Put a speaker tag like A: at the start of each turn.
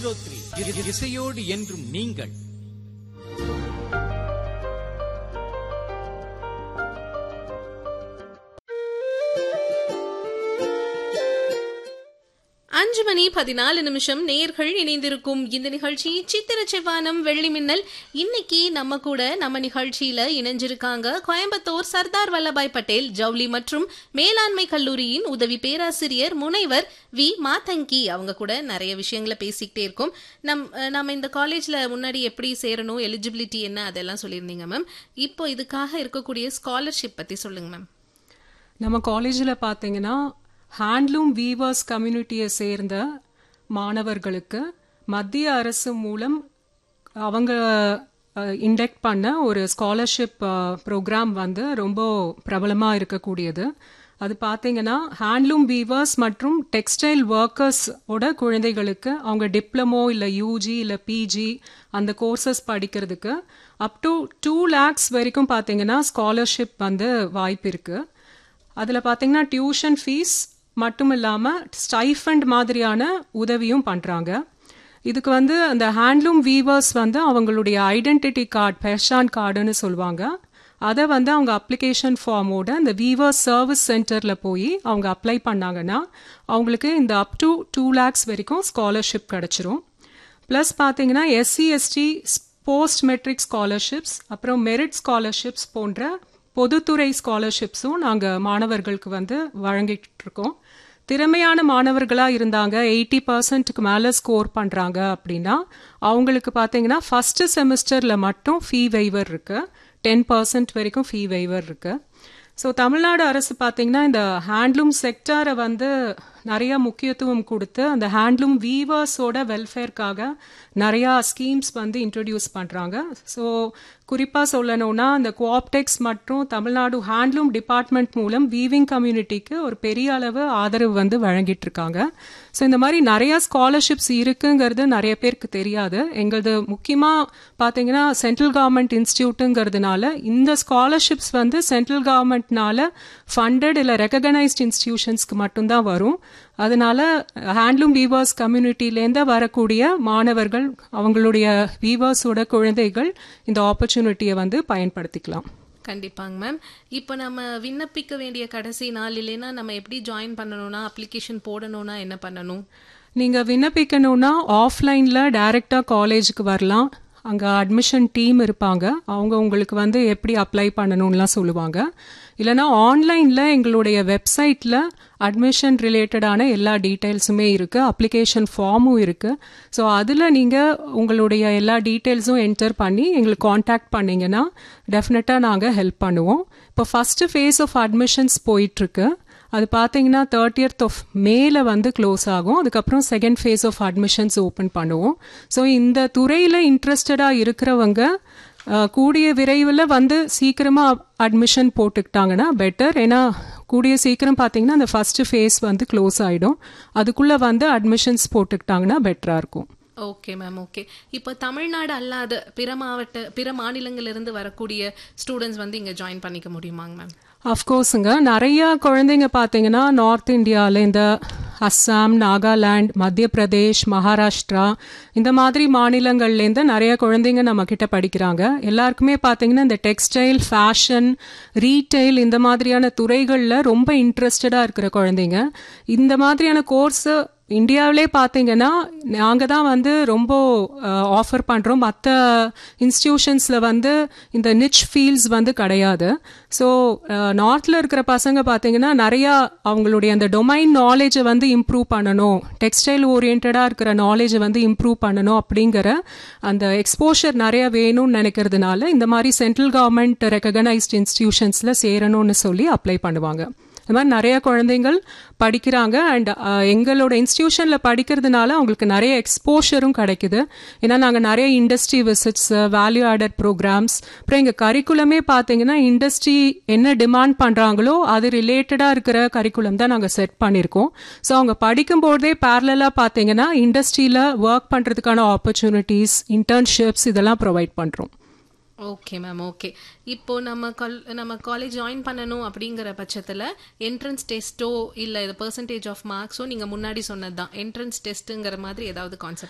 A: three இசையோடு என்றும் நீங்கள்
B: அஞ்சு மணி பதினாலு நிமிஷம் நேர்கள் இணைந்திருக்கும் இந்த நிகழ்ச்சி சித்திர செவ்வானம் வெள்ளி மின்னல் இன்னைக்கு நம்ம கூட நம்ம நிகழ்ச்சியில இணைஞ்சிருக்காங்க கோயம்புத்தூர் சர்தார் வல்லபாய் பட்டேல் ஜவுளி மற்றும் மேலாண்மை கல்லூரியின் உதவி பேராசிரியர் முனைவர் வி மாதங்கி அவங்க கூட நிறைய விஷயங்களை பேசிக்கிட்டே இருக்கோம் நம் அஹ், நம்ம இந்த காலேஜ்ல முன்னாடி எப்படி சேரணும் எலிஜிபிலிட்டி என்ன அதெல்லாம் சொல்லியிருந்தீங்க மேம் இப்போ இதுக்காக இருக்கக்கூடிய ஸ்காலர்ஷிப் பத்தி சொல்லுங்க மேம்
C: நம்ம காலேஜில் பார்த்தீங்கன்னா ஹேண்ட்லூம் வீவர்ஸ் கம்யூனிட்டியை சேர்ந்த மாணவர்களுக்கு மத்திய அரசு மூலம் அவங்க இண்டெக்ட் பண்ண ஒரு ஸ்காலர்ஷிப் ப்ரோக்ராம் வந்து ரொம்ப பிரபலமாக இருக்கக்கூடியது அது பார்த்தீங்கன்னா ஹேண்ட்லூம் வீவர்ஸ் மற்றும் டெக்ஸ்டைல் ஒர்க்கர்ஸ் ஓட குழந்தைகளுக்கு அவங்க டிப்ளமோ இல்லை யூஜி இல்லை பிஜி அந்த கோர்சஸ் படிக்கிறதுக்கு அப் டு டூ லேக்ஸ் வரைக்கும் பார்த்தீங்கன்னா ஸ்காலர்ஷிப் வந்து வாய்ப்பு இருக்குது அதில் பார்த்தீங்கன்னா டியூஷன் ஃபீஸ் மட்டும் இல்லாமல் ஸ்டைஃபண்ட் மாதிரியான உதவியும் பண்ணுறாங்க இதுக்கு வந்து அந்த ஹேண்ட்லூம் வீவர்ஸ் வந்து அவங்களுடைய ஐடென்டிட்டி கார்டு பெர்ஷான் கார்டுன்னு சொல்லுவாங்க அதை வந்து அவங்க அப்ளிகேஷன் ஃபார்மோட இந்த வீவர்ஸ் சர்வீஸ் சென்டரில் போய் அவங்க அப்ளை பண்ணாங்கன்னா அவங்களுக்கு இந்த அப் டு டூ லேக்ஸ் வரைக்கும் ஸ்காலர்ஷிப் கிடச்சிரும் ப்ளஸ் பார்த்தீங்கன்னா SC ST post matric scholarships அப்புறம் மெரிட் ஸ்காலர்ஷிப்ஸ் போன்ற பொதுத்துறை ஸ்காலர்ஷிப்ஸும் நாங்கள் மாணவர்களுக்கு வந்து வழங்கிட்டு இருக்கோம் திறமையான மாணவர்களாக இருந்தாங்க எயிட்டி பர்சன்ட்டுக்கு மேலே ஸ்கோர் பண்ணுறாங்க அப்படின்னா அவங்களுக்கு பார்த்தீங்கன்னா ஃபஸ்ட்டு செமஸ்டரில் மட்டும் ஃபீ வெய்வர் இருக்கு டென் பர்சன்ட் வரைக்கும் ஃபீ வெய்வர் இருக்கு ஸோ தமிழ்நாடு அரசு பார்த்தீங்கன்னா இந்த ஹேண்ட்லூம் செக்டாரை வந்து நிறைய முக்கியத்துவம் கொடுத்து அந்த ஹேண்ட்லூம் வீவர்ஸோட வெல்ஃபேர்க்காக நிறையா ஸ்கீம்ஸ் வந்து இன்ட்ரடியூஸ் பண்ணுறாங்க ஸோ குறிப்பாக சொல்லணும்னா அந்த கோஆப்டெக்ஸ் மற்றும் தமிழ்நாடு ஹேண்ட்லூம் டிபார்ட்மெண்ட் மூலம் வீவிங் கம்யூனிட்டிக்கு ஒரு பெரிய அளவு ஆதரவு வந்து வழங்கிட்டு இருக்காங்க ஸோ இந்த மாதிரி நிறைய ஸ்காலர்ஷிப்ஸ் இருக்குங்கிறது நிறைய பேருக்கு தெரியாது எங்களது முக்கியமாக பார்த்தீங்கன்னா சென்ட்ரல் கவர்மெண்ட் இன்ஸ்டியூட்டுங்கிறதுனால இந்த ஸ்காலர்ஷிப்ஸ் வந்து சென்ட்ரல் கவர்மெண்ட்னால ஃபண்டட் இல்லை ரெக்கக்னைஸ்ட் இன்ஸ்டிடியூஷன்ஸ்க்கு மட்டும்தான் வரும் அதனால ஹேண்ட்லூம் வீவர்ஸ் கம்யூனிட்டிலேருந்து வரக்கூடிய மாணவர்கள் அவங்களுடைய வீவர்ஸோட குழந்தைகள் இந்த ஆப்பர்ச்சுனிட்டியை வந்து பயன்படுத்திக்கலாம்
B: கண்டிப்பாங்க மேம் இப்போ நம்ம விண்ணப்பிக்க வேண்டிய கடைசி நாள் இல்லைன்னா நம்ம எப்படி ஜாயின் பண்ணணும்னா அப்ளிகேஷன் போடணும்னா என்ன பண்ணணும்
C: நீங்கள் விண்ணப்பிக்கணும்னா ஆஃப்லைனில் டைரெக்டாக காலேஜுக்கு வரலாம் அங்கே அட்மிஷன் டீம் இருப்பாங்க அவங்க உங்களுக்கு வந்து எப்படி அப்ளை பண்ணணும்லாம் சொல்லுவாங்க இல்லைனா ஆன்லைனில் எங்களுடைய வெப்சைட்டில் அட்மிஷன் ரிலேட்டடான எல்லா டீட்டெயில்ஸுமே இருக்குது அப்ளிகேஷன் ஃபார்மும் இருக்குது ஸோ அதில் நீங்கள் உங்களுடைய எல்லா டீட்டெயில்ஸும் என்டர் பண்ணி எங்களுக்கு காண்டாக்ட் பண்ணிங்கன்னா டெஃபினட்டாக நாங்கள் ஹெல்ப் பண்ணுவோம் இப்போ ஃபஸ்ட்டு ஃபேஸ் ஆஃப் அட்மிஷன்ஸ் போயிட்டுருக்கு அது பார்த்தீங்கன்னா தேர்ட்டியர்த் ஆஃப் மேல வந்து க்ளோஸ் ஆகும் அதுக்கப்புறம் second phase of admissions open பண்ணுவோம் ஸோ இந்த துறையில் இன்ட்ரெஸ்டடாக இருக்கிறவங்க அஹ், கூடிய விரைவில் வந்து சீக்கிரமாக அட்மிஷன் போட்டுக்கிட்டாங்கன்னா பெட்டர் ஏன்னா கூடிய சீக்கிரம் பார்த்தீங்கன்னா அந்த ஃபர்ஸ்ட் ஃபேஸ் வந்து க்ளோஸ் ஆகிடும் அதுக்குள்ளே வந்து அட்மிஷன்ஸ் போட்டுக்கிட்டாங்கன்னா பெட்டராக இருக்கும்
B: ஓகே மேம் ஓகே இப்போ தமிழ்நாடு அல்லாத பிற மாவட்ட பிற மாநிலங்களிலிருந்து வரக்கூடிய ஸ்டூடெண்ட்ஸ் வந்து இங்கே ஜாயின் பண்ணிக்க முடியுமாங்க மேம்
C: அஃப்கோர்ஸுங்க நிறைய குழந்தைங்க பார்த்தீங்கன்னா நார்த் இந்தியாவில் இந்த அஸ்ஸாம் நாகாலாந்து மத்திய பிரதேஷ் மகாராஷ்டிரா இந்த மாதிரி மாநிலங்கள்லேருந்து நிறைய குழந்தைங்க நம்ம கிட்ட படிக்கிறாங்க எல்லாருக்குமே பார்த்தீங்கன்னா இந்த டெக்ஸ்டைல் ஃபேஷன் ரீட்டைல் இந்த மாதிரியான துறைகளில் ரொம்ப இன்ட்ரெஸ்டடாக இருக்கிற குழந்தைங்க இந்த மாதிரியான கோர்ஸு இந்தியாவிலே பார்த்தீங்கன்னா நாங்கள் தான் வந்து ரொம்ப ஆஃபர் பண்ணுறோம் மற்ற இன்ஸ்டிடியூஷன்ஸில் வந்து இந்த நிச் ஃபீல்ட்ஸ் வந்து கிடையாது ஸோ நார்த்தில் இருக்கிற பசங்க பார்த்தீங்கன்னா நிறையா அவங்களுடைய அந்த டொமைன் நாலேஜை வந்து இம்ப்ரூவ் பண்ணணும் டெக்ஸ்டைல் ஓரியன்டாக இருக்கிற நாலேஜை வந்து இம்ப்ரூவ் பண்ணணும் அப்படிங்கிற அந்த எக்ஸ்போஷர் நிறைய வேணும்னு நினைக்கிறதுனால இந்த மாதிரி சென்ட்ரல் கவர்மெண்ட் ரெக்கக்னைஸ்ட் இன்ஸ்டிடியூஷன்ஸில் சேரணும்னு சொல்லி அப்ளை பண்ணுவாங்க இந்த மாதிரி நிறைய குழந்தைங்கள் படிக்கிறாங்க அண்ட் எங்களோட இன்ஸ்டிடியூஷனில் படிக்கிறதுனால அவங்களுக்கு நிறைய எக்ஸ்போஷரும் கிடைக்குது ஏன்னா நாங்கள் நிறைய industry visits value added programmes அப்புறம் எங்கள் கரிக்குலமே பார்த்தீங்கன்னா இண்டஸ்ட்ரி என்ன டிமாண்ட் பண்ணுறாங்களோ அது ரிலேட்டடாக இருக்கிற கரிக்குலம் தான் நாங்கள் செட் பண்ணியிருக்கோம் ஸோ அவங்க படிக்கும்போதே பேரலாக பார்த்தீங்கன்னா இண்டஸ்ட்ரியில் ஒர்க் பண்ணுறதுக்கான ஆப்பர்ச்சுனிட்டிஸ் இன்டர்ன்ஷிப்ஸ் இதெல்லாம் ப்ரொவைட் பண்ணுறோம்
B: ஓகே மேம் ஓகே இப்போ நம்ம கல் நம்ம காலேஜ் ஜாயின் பண்ணணும் அப்படிங்கிற பட்சத்தில் என்ட்ரன்ஸ் டெஸ்ட்டோ இல்லை இது பர்சன்டேஜ் ஆஃப் மார்க்ஸோ நீங்கள் முன்னாடி சொன்னது தான் என்ட்ரன்ஸ் டெஸ்ட்டுங்கிற மாதிரி ஏதாவது கான்செப்ட்